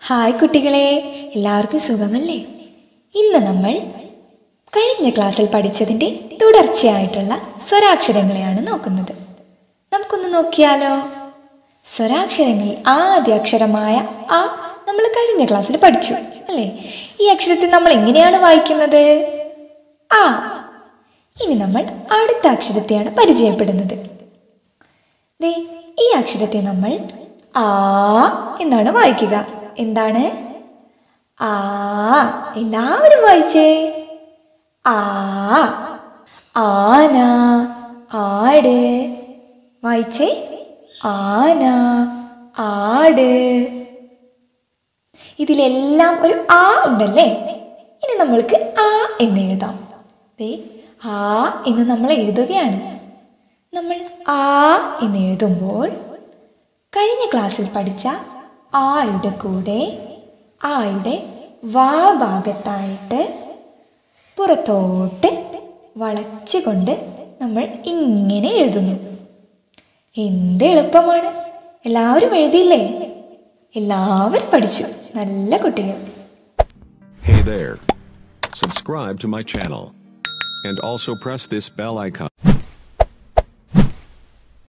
Hi കുട്ടികളെ എല്ലാവർക്കും സുഖമല്ലേ ഇന്ന് നമ്മൾ കഴിഞ്ഞ ക്ലാസ്സിൽ പഠിച്ചതിൻ്റെ തുടർച്ചയായിട്ടുള്ള സ്വരാക്ഷരങ്ങളെയാണ് നോക്കുന്നത് നമുക്കൊന്ന് നോക്കിയാലോ സ്വരാക്ഷരങ്ങളിൽ ആദ്യ അക്ഷരമായ ആ നമ്മൾ കഴിഞ്ഞ ക്ലാസ്സിൽ പഠിച്ചു അല്ലേ ഈ അക്ഷരത്തെ നമ്മൾ എങ്ങനെയാണ് വായിക്കുന്നത് ആ ഇനി നമ്മൾ അടുത്ത അക്ഷരത്തെയാണ് പരിചയപ്പെടുന്നത് ദേ ഈ അക്ഷരത്തെ നമ്മൾ ആ എന്നാണ് വായിക്കുക എന്താണ് ആ എല്ലാവരും വായിച്ചേ ആ ആന ആട് വായിച്ചേ ആന ആട് ഇതിലെല്ലാം ഒരു ആ ഉണ്ടല്ലേ ഇനി നമ്മൾക്ക് ആ എന്ന് എഴുതാം ദേ ആ എന്ന് നമ്മൾ എഴുതുകയാണ് നമ്മൾ ആ എന്ന് എഴുതുമ്പോൾ കഴിഞ്ഞ ക്ലാസ്സിൽ പഠിച്ച ആയുടെ കൂടെ ആയുടെ വാ ഭാഗത്തായിട്ട് പുറത്തോട്ട് വളച്ചുകൊണ്ട് നമ്മൾ ഇങ്ങനെ എഴുതുന്നു എന്ത് എളുപ്പമാണ് എല്ലാവരും എഴുതിയില്ലേ എല്ലാവരും പഠിച്ചു നല്ല കുട്ടികൾ Hey there. Subscribe to my channel. And also press this bell icon.